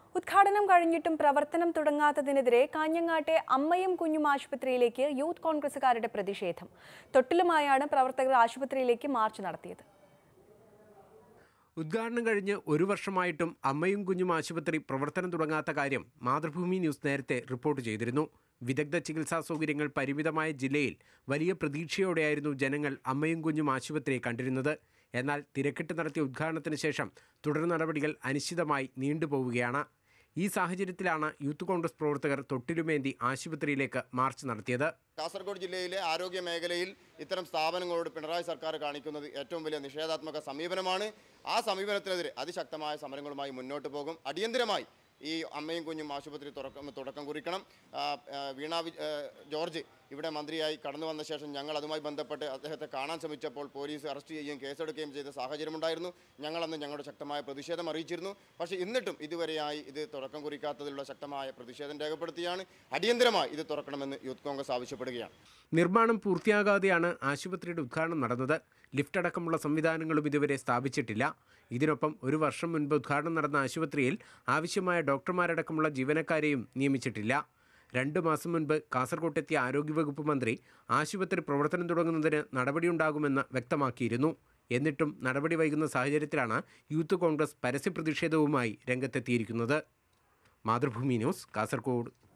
ഉദ്ഘാടനം കഴിഞ്ഞിട്ടും പ്രവർത്തനം തുടങ്ങാത്തതിനെതിരെ കാഞ്ഞങ്ങാട്ടെ അമ്മയും കുഞ്ഞും ആശുപത്രിയിലേക്ക് യൂത്ത് കോൺഗ്രസുകാരുടെ പ്രതിഷേധം തൊട്ടിലുമായാണ് പ്രവർത്തകർ ആശുപത്രിയിലേക്ക് മാർച്ച് നടത്തിയത് ഉദ്ഘാടനം കഴിഞ്ഞ് ഒരു വർഷമായിട്ടും അമ്മയും കുഞ്ഞും ആശുപത്രി പ്രവർത്തനം തുടങ്ങാത്ത കാര്യം മാതൃഭൂമി ന്യൂസ് നേരത്തെ റിപ്പോർട്ട് ചെയ്തിരുന്നു വിദഗ്ധ ചികിത്സാ സൗകര്യങ്ങൾ പരിമിതമായ ജില്ലയിൽ വലിയ പ്രതീക്ഷയോടെയായിരുന്നു ജനങ്ങൾ അമ്മയും കുഞ്ഞും ആശുപത്രി കണ്ടിരുന്നത് എന്നാൽ തിരക്കിട്ട് നടത്തിയ ഉദ്ഘാടനത്തിന് ശേഷം തുടർ നടപടികൾ അനിശ്ചിതമായി നീണ്ടുപോവുകയാണ് ഈ സാഹചര്യത്തിലാണ് യൂത്ത് കോൺഗ്രസ് പ്രവർത്തകർ തൊട്ടിലുമേന്തി ആശുപത്രിയിലേക്ക് മാർച്ച് നടത്തിയത് കാസർഗോഡ് ജില്ലയിലെ ആരോഗ്യ മേഖലയിൽ ഇത്തരം സ്ഥാപനങ്ങളോട് പിണറായി സർക്കാർ കാണിക്കുന്നത് ഏറ്റവും വലിയ നിഷേധാത്മക സമീപനമാണ് ആ സമീപനത്തിനെതിരെ അതിശക്തമായ സമരങ്ങളുമായി മുന്നോട്ട് പോകും അടിയന്തിരമായി ഈ അമ്മയും കുഞ്ഞും ആശുപത്രി തുറക്കം തുടക്കം കുറിക്കണം ആ, ആ, വീണ വി- ആ, ജോർജ് ഇവിടെ മന്ത്രിയായി കടന്നു വന്ന ശേഷം ഞങ്ങൾ അതുമായി ബന്ധപ്പെട്ട് അദ്ദേഹത്തെ കാണാൻ ശ്രമിച്ചപ്പോൾ പോലീസ് അറസ്റ്റ് ചെയ്യുകയും കേസെടുക്കുകയും ചെയ്ത സാഹചര്യമുണ്ടായിരുന്നു ഞങ്ങളന്ന് ഞങ്ങളുടെ ശക്തമായ പ്രതിഷേധം അറിയിച്ചിരുന്നു പക്ഷേ എന്നിട്ടും ഇതുവരെയായി ഇത് തുടക്കം കുറിക്കാത്തതിലുള്ള ശക്തമായ പ്രതിഷേധം രേഖപ്പെടുത്തിയാണ് അടിയന്തരമായി ഇത് തുറക്കണമെന്ന് യൂത്ത് കോൺഗ്രസ് ആവശ്യപ്പെടുകയാണ് നിർമ്മാണം പൂർത്തിയാകാതെയാണ് ആശുപത്രിയുടെ ഉദ്ഘാടനം നടന്നത് ലിഫ്റ്റ് അടക്കമുള്ള സംവിധാനങ്ങളും ഇതുവരെ സ്ഥാപിച്ചിട്ടില്ല ഇതിനൊപ്പം ഒരു വർഷം മുൻപ് ഉദ്ഘാടനം നടന്ന ആശുപത്രിയിൽ ആവശ്യമായ ഡോക്ടർമാരടക്കമുള്ള ജീവനക്കാരെയും നിയമിച്ചിട്ടില്ല രണ്ടു മാസം മുൻപ് കാസർകോട്ടെത്തിയ ആരോഗ്യവകുപ്പ് മന്ത്രി ആശുപത്രി പ്രവർത്തനം തുടങ്ങുന്നതിന് നടപടിയുണ്ടാകുമെന്ന് വ്യക്തമാക്കിയിരുന്നു എന്നിട്ടും നടപടി വൈകുന്ന സാഹചര്യത്തിലാണ് യൂത്ത് കോൺഗ്രസ് പരസ്യ പ്രതിഷേധവുമായി രംഗത്തെത്തിയിരിക്കുന്നത് മാതൃഭൂമി ന്യൂസ് കാസർഗോഡ്